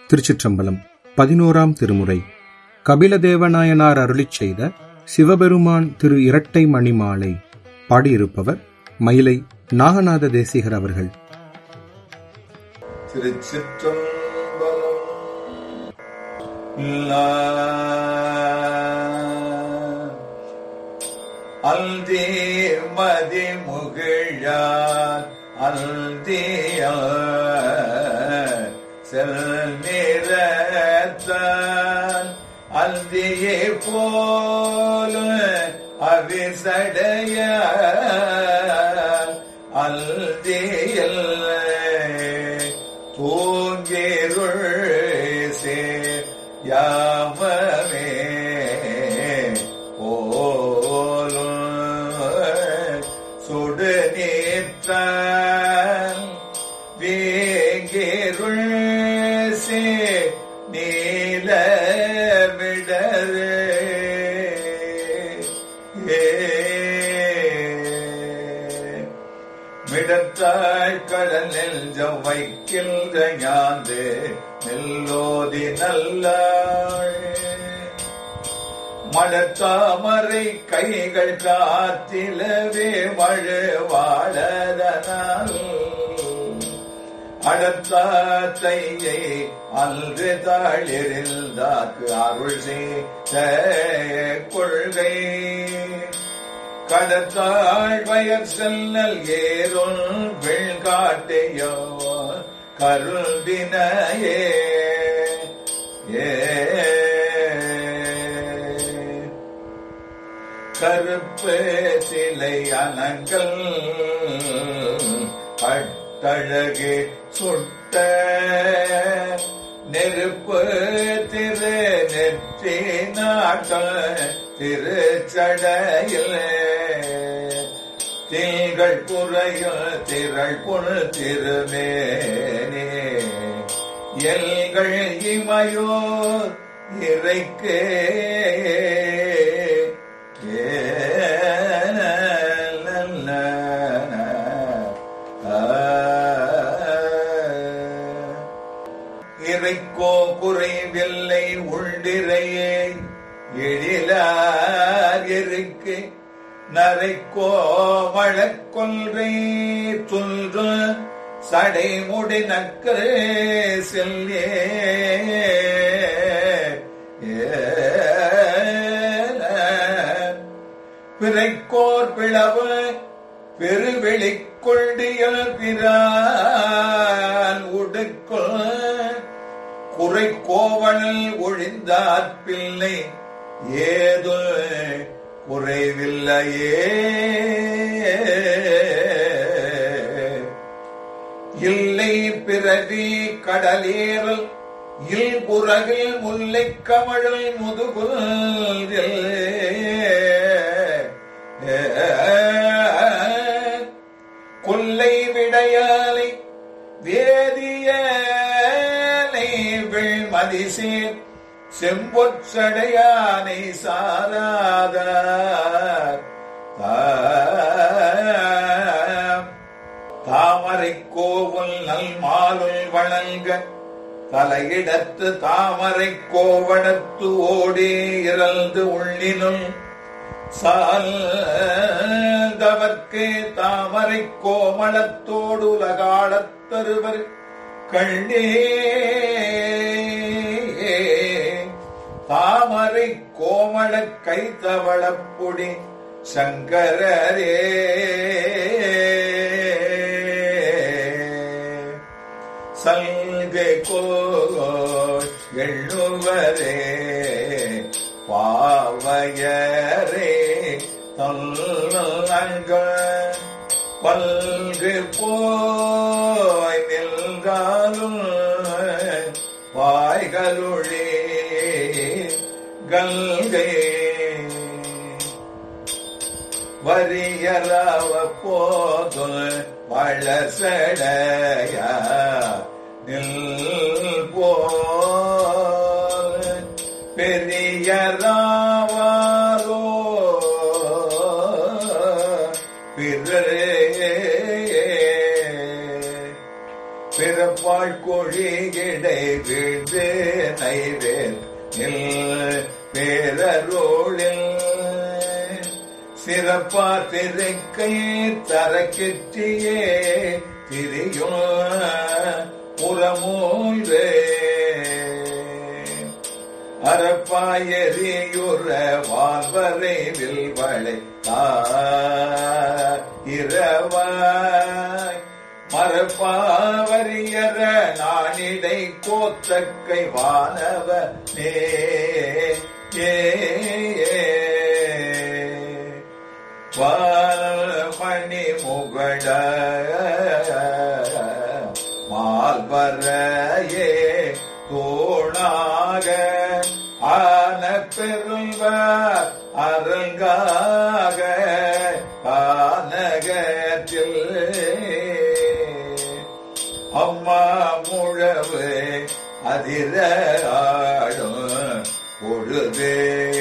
திருச்சிற்றம்பலம் பதினோராம் திருமுறை கபிலதேவநாயனார் அருளிச் செய்த சிவபெருமான் திரு இரட்டை மணி மாலை பாடியிருப்பவர் மயிலை நாகநாத தேசிகர் அவர்கள் திருச்சிற்றம்பலம் அல்தே மதி முகிழார் அல்திய செல் நிறத்தான் அல்தியை போல அவிசடைய அல்தியில் தூங்கிருள் சே யாமமே போலும் சுடு நீற்றான் வேங்கிருள் சே நீல விடரு மிடத்தாய் கடல் நெஞ்சம் வைக்கின்ற ஞாந்து நெல்லோதி நல்லாள் மடத்தாமரை கைகள் காத்திலவே மழு வாழதனால் அடத்தாத்தையை அன்று தாழிருந்தாக்கு அருள் செய்த கொள்கை கடத்தாள் வயற் செல்லல் ஏறும் வெள்காட்டையோ கருள்வினையே ஏ கருப்பு சிலை அனங்கள் கட்டழகு சுட்ட நெருப்பு திரு நெற்றி நாட்கள் திருச்சடையில் திங்கள் குறையில் திரள் புணு திருமேனே எல்கள் இமையோ இறைக்கே இறைக்கோ குறைவில்லை உள்டிரையே எழிலார் இருக்கு நரைக்கோ வழக்கொன்றை துன்று சடைமுடி நக்கரே செல்லே பிறைக்கோர் பிளவு பெருவெளிக் கொள்டியல் பிரான் உடுக்குள் குறை கோவணல் ஒழிந்தார் பிள்ளை ஏது குறைவில்லையே இல்லை பிறவி கடலேறல் இல் புறகில் முல்லை கமழல் முதுகுல் கொல்லை விடையாலை வேதியனை வெள்மதிசேர் செம்பொச்சடையானை சாராதார் தாமரை கோவில் நல் மாலுள் வழங்க தலையிடத்து தாமரை கோவணத்து ஓடி இறந்து உள்ளினும் சால்தவர்க்கு தாமரை கோமளத்தோடு உலகாளத் தருவர் கண்டே தாமரை கோமள கைத்தவளப்பொடி சங்கரரே சல்கை கோ எண்ணுவரே பாவையரே தொல்லுங்க பல்கு போய் நில்காலும் வாய்களுளே கல்கை வரியரவ போது வளசடைய நில் போல் பெரியராவாரோ பிறரே பிறப்பாள் கொழிகிடை வீழ்ந்து நைவேல் நில் பேரரோளில் சிறப்பா திருக்கை தரக்கிற்றியே திரியும் புறமூழ்வே அறப்பாயறியுற வாழ்வரை வில்வளை இரவாய் மரப்பாவரியற நானிடை கோத்தக்கை வானவ நே ஏ மணி முகட மால்வரையே தோணாக ஆன பெருங்க அரங்காக கானகத்தில் அம்மா முழவு அதிர ஆடும் பொழுது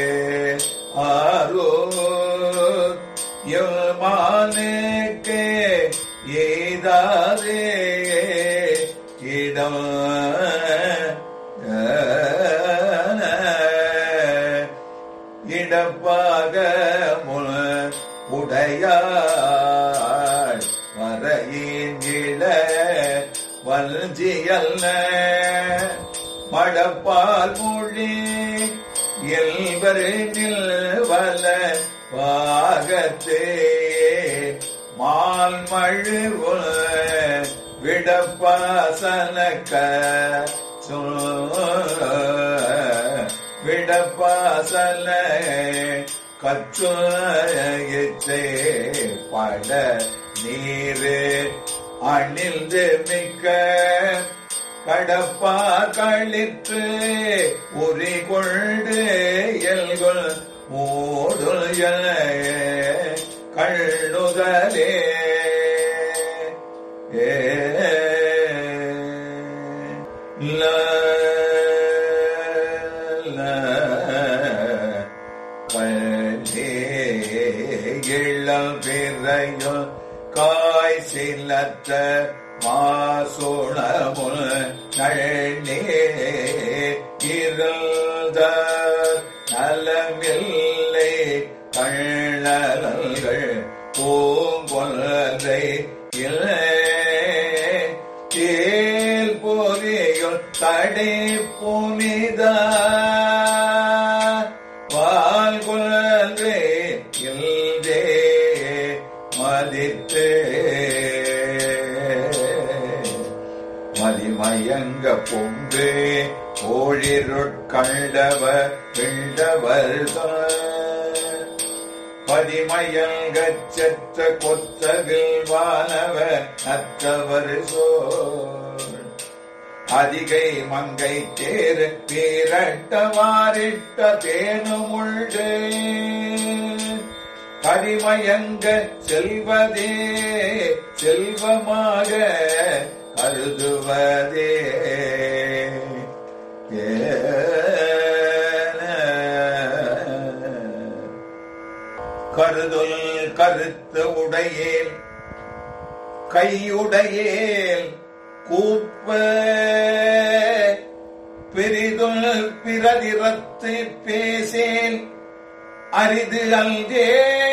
ஆரோ மானுக்கு ஏதாதே இடம் இடப்பாக முன் உடையாள் மறையின் இள வல்ஜியல்ல மடப்பால் மொழி எல்வரில் வல பாகத்தே மால் மழு விடப்பாசனக்க விடப்பாசல கச்சுயத்தே பட நீரு அணிந்து மிக்க கடப்பா கழித்து உரி கொண்டு எல்கொள் மூடுல் கண்ணுதலே ஏ ல ல கண்ணே இளம் பிறையும் காய் சிலத்த மாசுணமுல் நழனே இருந்த நலமில்லை கண்ணலங்கள் பூங்கொல்லை இல்லை கேல் பொறியுள் தடை புனித வாழ்கொல்லே இல்தே மதித்தே மதிமயங்க பொங்கு ஓழிருட்கண்டவ பிண்டவர் பதிமயங்கச் செத்த கொத்தவில் வானவ நத்தவர் சோர் அதிகை மங்கை தேர் பீரட்டவாரிட்ட தேனுமுள்ளே கரிமயங்க செல்வதே செல்வமாக கருதுவதே கருதுல் கருத்து உடையேல் கையுடையேல் கூப்ப பெரிதுல் பிரதிரத்து பேசேல் அரிது அல்கே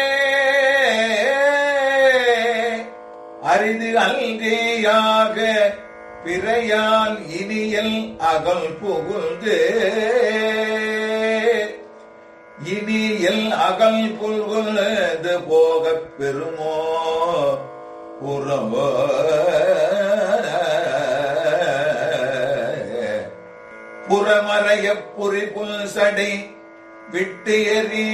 அரிது அல்கேயாக பிறையால் இனியல் அகல் புகுந்து இனியல் அகல் புல்குலது போகப் பெருமோ புறவோ புறமறைய புரிபுல் சடை விட்டு எறி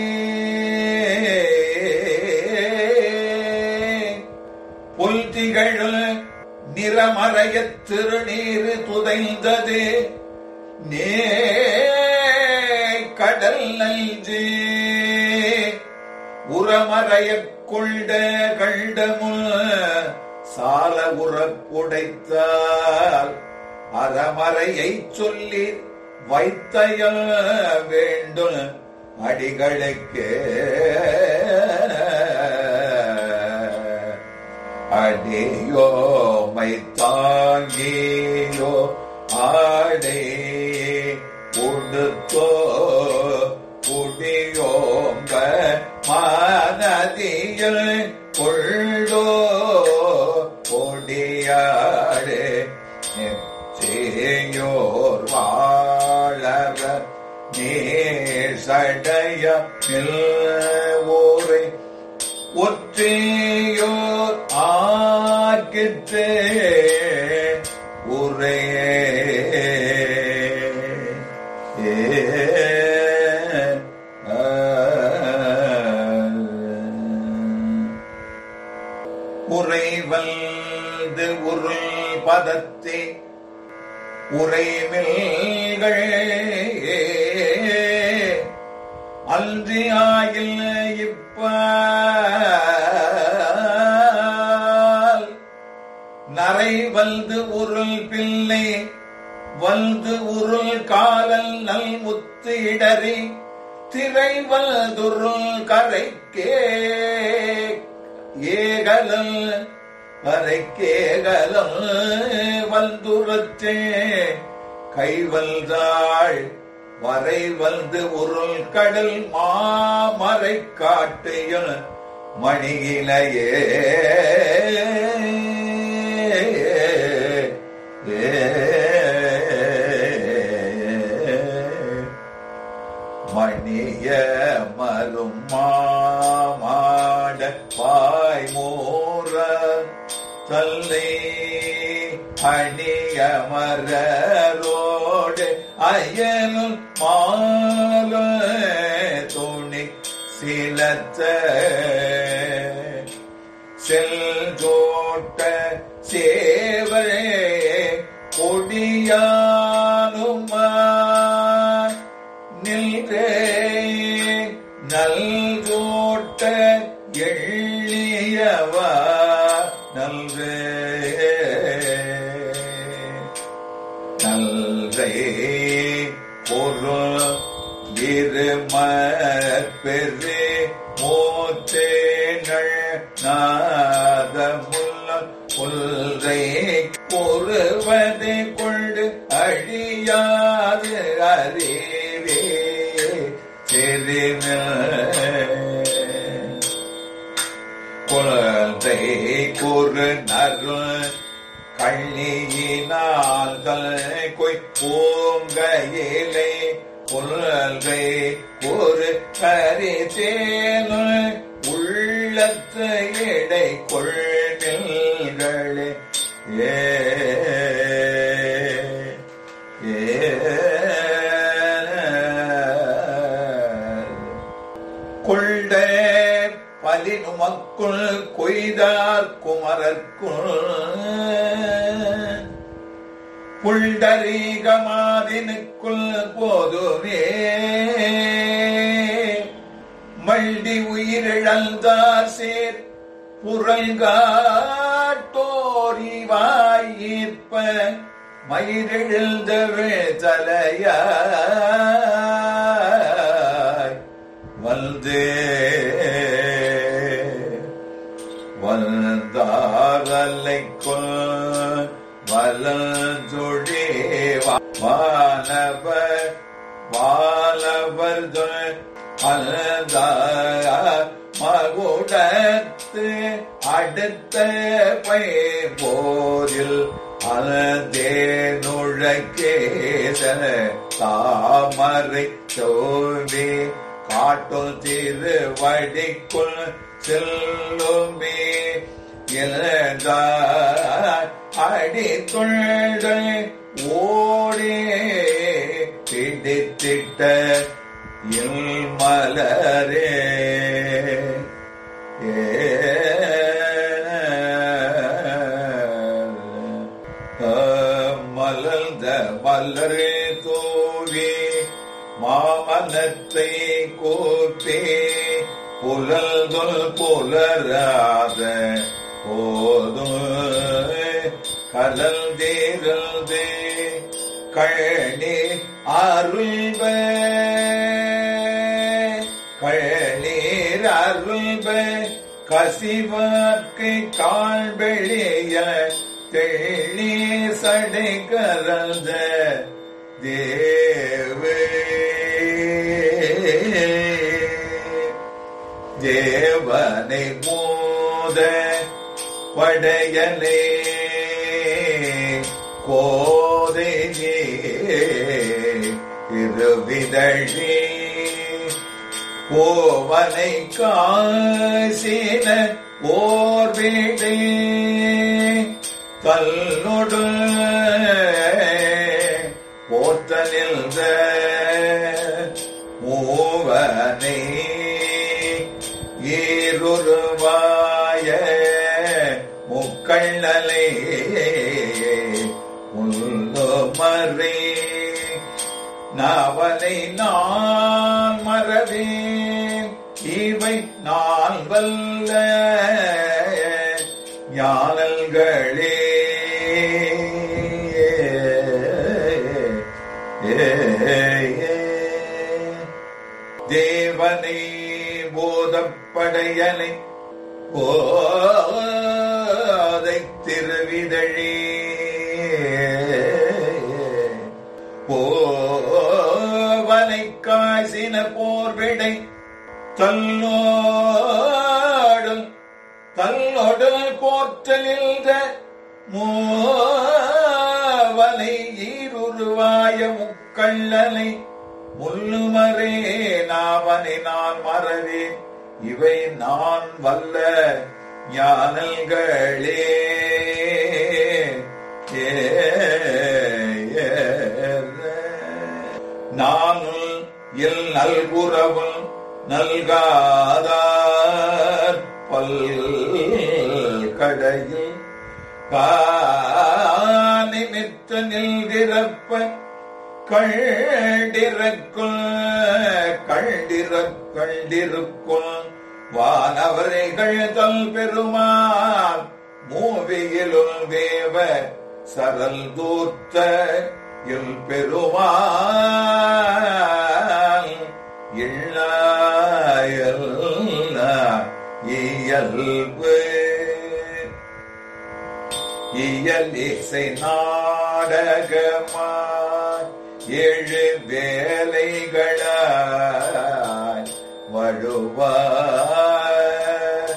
புல் திகழ் நிறமறைய திருநீரு துதைந்தது நே கடல் நல்ஜே உரமறையக் கொண்ட கண்டமுல் சால உறப்புடைத்தால் அறமறையைச் சொல்லி வைத்தயல் வேண்டும் அடிகளுக்கு அடியோ மை தாங்கியோ ஆடை உடுத்தோ குடியோங்க மானதியில் கொள்ளோ கொடியாடு நெச்சேயோர் வாழற நீர் சடைய ஊரை ஒற்றையோர் ஆக்கிற்றே உரையே ஏ உறைவல்து உருள் பதத்தே உரைமில்கள் அன்றி ஆகில் இப்ப நரை வல்து உருள் பிள்ளை வல்து உருள் காலல் நல் முத்து இடறி திரை வல்துருள் கரைக்கே ஏகலல் வரைக்கேகலம் வந்துரத்தே கைவல்தாள் வரை வந்து உருள் கடல் மாமரை காட்டையில் மணியிலையே மணிய மரும் மாமாட பாய் மோர தல்லை அணிய மரோடு அயலும் மால துணி சிலத்த செல்தோட்ட சேவரே கொடியானுமா நின்றே நல்கோட்ட எள்ளியவா நல்றே நல்றை பொருள் இருமற்பெரு மூத்தேங்கள் நாதமுள்ள புல்றை பொறுவதை கொண்டு அழியாது அறிவே தெரின குழந்தை குறு நரு கள்ளியினால் கொய் பூங்கையிலே புல்கை ஒரு கரிசேனு உள்ளத்து எடை கொள்களே ஏ கொண்ட பலினுமக்குள் கொய்தார் குமரற்குள் புண்டரீகமாதினுக்குள் போதுமே மல்டி உயிரிழந்தார் சேர் புறங்காட்டோரிவாயிற்ப மயிரிழந்தவே தலையாய் வந்து வந்தாரலைக்குள் வலஞ்சொழி வானவ வானவர் அல்த மகுடத்து அடுத்த போதில் அலந்தே நுழைக்கேசன தாமரை சோவே காட்டும் திருவடிக்குள் செல்லுமே இழந்த அடி தொழில் ஓடே பிடித்திட்ட இல்மலரே மலர்ந்த மலரே தோவி மாமனத்தை கோப்பே புலல்தொல் புலராத போதும் கலந்தேரல்தே கழனி அருள்ப கழநீர் அருள்ப கசிவாக்கு காண்பெளிய தெள்ளீர் சடை கரந்த தேவே தேவனை மோத படையலே கோதையே திருவிதழே கோவனை காசின ஓர் வீடே கல்லொடு போத்த நின்ற மூவனை ஈருருவாய முக்கண்ணலே உள்ளமரே நவனை நான் மறவேன் இவை நான் வல்ல ஞானல்களே தேவனை போதப்படையனை போதை திருவிதழே போவனை காசின போர்விடை தல்லோடும் தல்லோடு போற்றலில் மூவனை ஈருருவாய முக்கள்ளனை முள்ளுமரே நாவனை நான் மறவேன் இவை நான் வல்ல ஞானல்களே ஏ, ஏ, நானும் எல் நல்குறவும் நல்காதார் பல் கடையில் காணிமித்த நில்கிறப்ப கண்டிருக்குள் கண்டிர கண்டிருக்குள் வானவரைகள் தல் பெருமான் மூவியிலுள் வேவ சரல் தூத்த இல் பெருமான் இள்ளாயல் இயல்பு இயல் இசை நாடகமாய் ஏழு வேலைகளாய் வழுவாய்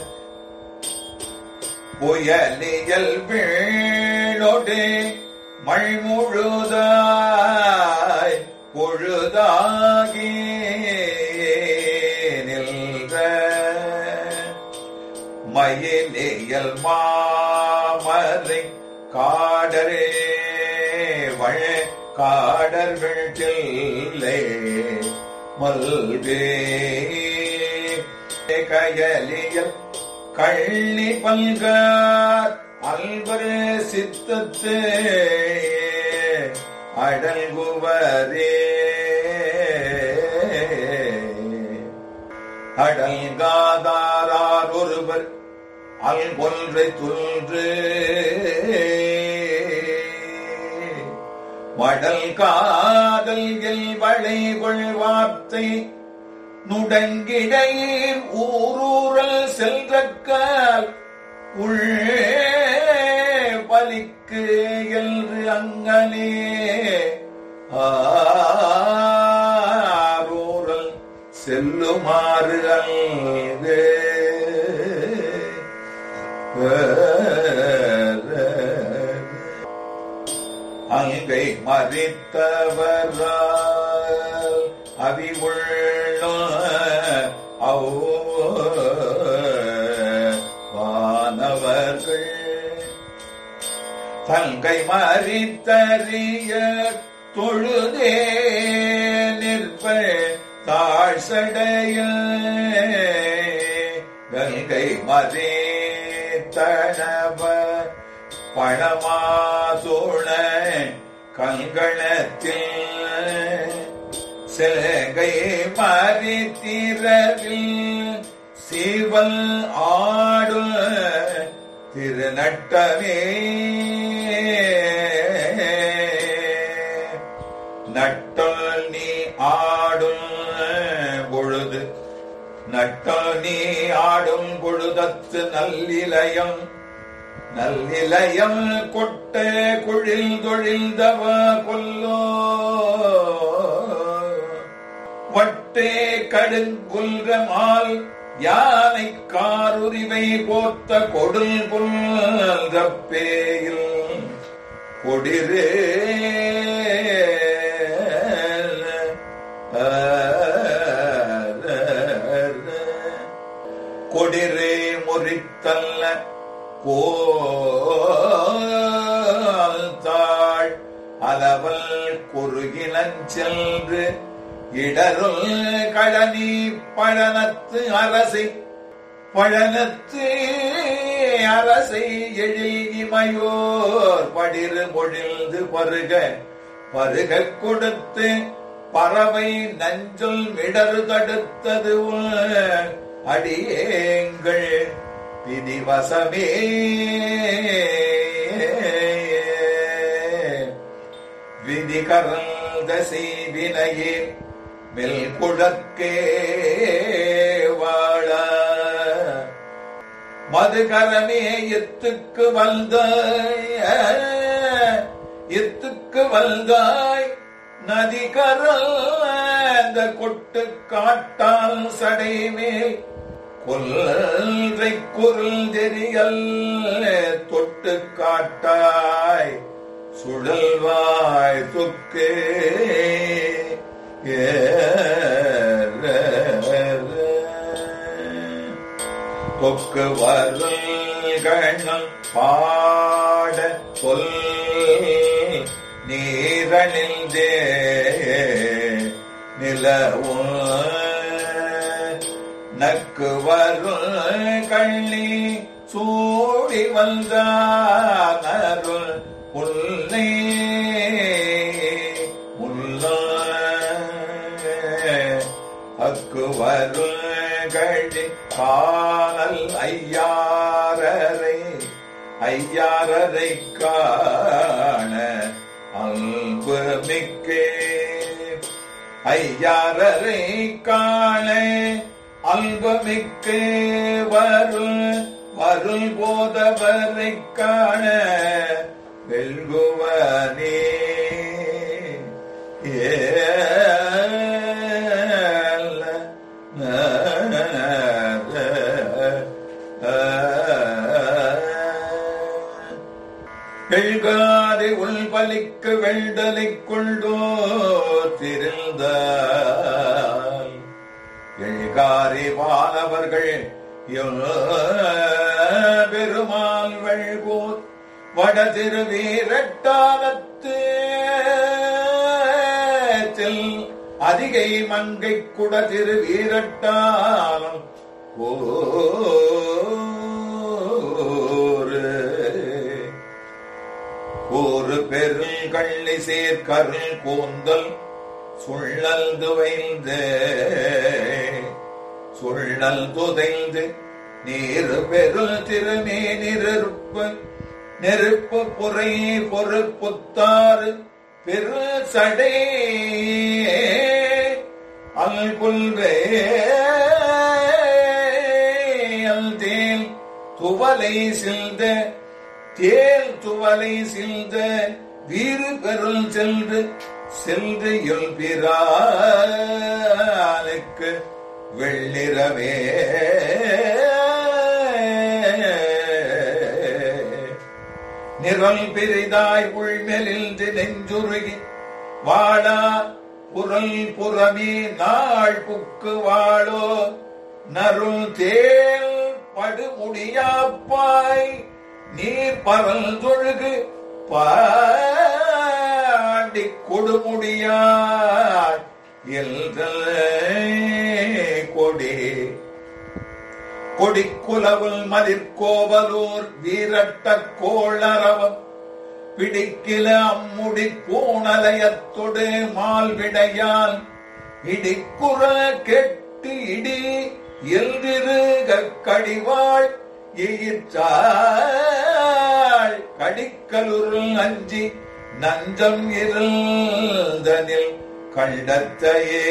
புயலியல் வீழொடு மழ்முழுதாய் பொழுதாகி நின்ற மயிலியல் மாமரை காடரே வழ காடர் வீட்டில்லை மல்வே கயலியல் கள்ளி பல்கார் அல்வர் சித்தத்து அடல்குவரே அடல்காதாரார் ஒருவர் அல் ஒன்றை துன்று மடல் காதல் எல் வளை கொள்வார்த்தை நுடங்கிடையீர் ஊரூரல் செல்றக்கால் உள்ளே பலிக்கு என்று அங்கனே ஆரூரல் செல்லுமாறு அல்கு அங்கை மறித்தவரால் அறிவுள்ள வானவர்கள் தங்கை மறித்தறிய தொழுதே நிற்ப தாழ்சடைய கங்கை மறித்தனவ பணமாசோழ கங்கணத்தில் சிலகை மறித்திரவில் சீவல் ஆடு திருநட்டமே நட்டல் நீ ஆடும் பொழுது நட்டல் நீ ஆடும் பொழுதத்து நல்லிலயம் நல்லிலயம் கொட்ட குழில் தொழில்தவ கொல்லோ வட்டே கடுங்குல்றமால் யானை காருரிவை போத்த கொடுல் புல்றப்பேயில் கொடிரே கொடிரே முறித்தல்ல கோல் தாழ் அளவல் குறுகினஞ் சென்று இடருள் கழனி பழனத்து அரசை பழனத்து அரசை எழில் இமையோர் படிறு பொழிந்து பருக பருக கொடுத்து பறவை நஞ்சொல் மிடறு தடுத்தது உன் அடியேங்கள் விதிவசமே விதி கறந்த செய்வினையே மெல் குழக்கே வாழ மதுகரமே எத்துக்கு வந்தாய் எத்துக்கு வந்தாய் நதி கரல் அந்த கொட்டு காட்டால் சடைமேல் கொல்றை குரல் தெரியல் தொட்டு காட்டாய் சுழல்வாய் துக்கே தொக்கு வருள் கண்ணம் பாட சொல் நீரணிந்தே நிலவும் நக்கு வருள் கள்ளி சூடி வந்தானருள் உன்னை உள்ள அக்கு வருள் கழி காணல் ஐயாரரை ஐயாரரை காண அன்பு மிக்கே ஐயாரரை காண அல்பமிக்கு வருள் வருள் போதவரை காண வெல்குவனே வெள்காதை உள்பலிக்க வெண்டலை கொண்டோ திரிந்த எழுகாரி வானவர்கள் பெருமாள் வெள்கோர் வட திருவீரட்டானத்து அதிகை மங்கை குட திருவீரட்டானம் ஓரு ஒரு பெருங்கள்ளி சேர்க்கருள் கூந்தல் சுள்ளல் துவைந்து சுள்ளல் துதைந்து நீர் பெருள் திருமே நெருப்பு நெருப்பு புரை பொறுப்புத்தாறு பெரு சடை அல்குல்வே அல்தேல் துவலை சில்த தேல் துவலை சில்த வீறு பெருள் சென்று சென்று பிறானுக்கு வெள்ளிரவே நிரல் பெரிதாய் உள்மெலில் நெஞ்சுருகி வாடா புரல் புறமே நாள் புக்கு வாழோ நருள் தேல் படுமுடியாப்பாய் நீர் பரல் தொழுகு பாண்டி கொடுமுடியாய் எல்கள் கொடி கொடிக்குலவுள் மதிர்கோவலூர் வீரட்ட கோளரவம் பிடிக்கில அம்முடி பூணலயத்தொடு மால் விடையால் இடிக்குற கெட்டு இடி எல்திருக கடிவாள் எயிற்றாள் கடிக்கலுருள் அஞ்சி நஞ்சம் இருந்தனில் கண்டத்தையே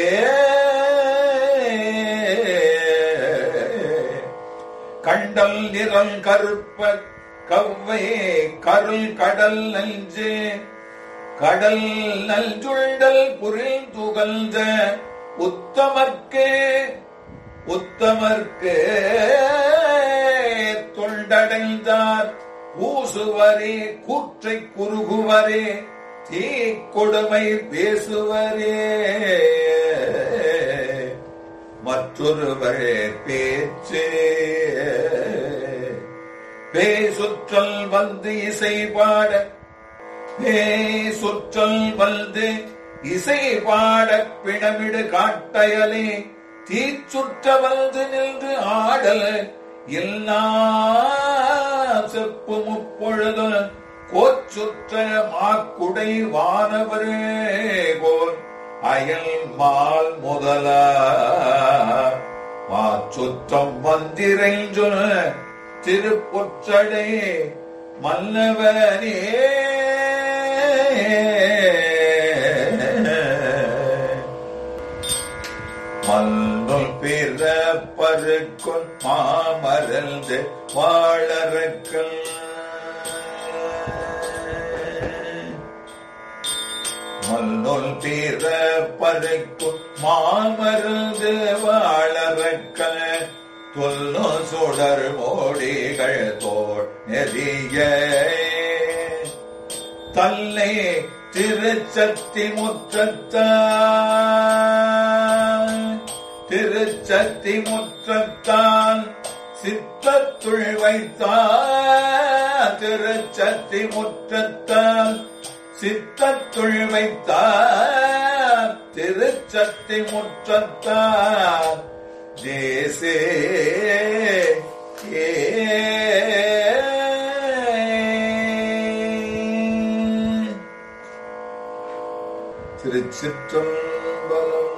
கண்டல் நிறம் கருப்ப கவ்வை கருள் கடல் நஞ்சு கடல் நல்சுண்டல் புரில் துகழ்ந்த உத்தமர்க்கே உத்தமர்க்கு தொண்டடைந்தார் பூசுவரே கூற்றை குறுகுவரே தீ கொடுமை பேசுவரே மற்றொருவர் பேச்சு பேசுற்றல் வந்து இசை பாட சுற்றல் வந்து இசை பாட பிணமிடு காட்டயலே தீச்சுற்ற வந்து நின்று ஆடல் எல்லா செப்பு முப்பொழுது கோச்சுற்ற மாக்குடை வானவரே போல் அயல் மால் முதலா மாச்சுற்றம் வந்திரைஞ்சொல் திருப்பொற்றடை மன்னவனே மல்லுள் பிறப்பருக்குள் மாமரந்து வாழறக்கல் மல்லுள் பிறப்பருக்குள் மாமருந்து வாழறக்கல் தொல்லு சுடர் மோடிகள் தோல் நெறிய தல்லை திருச்சத்தி முற்றத்தான் திருச்சத்தி முற்றத்தான் சித்தத்துள் வைத்தான் திருச்சத்தி முற்றத்தான் சித்தத்துள் வைத்தான் திருச்சத்தி முற்றத்தான் தேசே ஏ திருச்சிற்றம்பலம்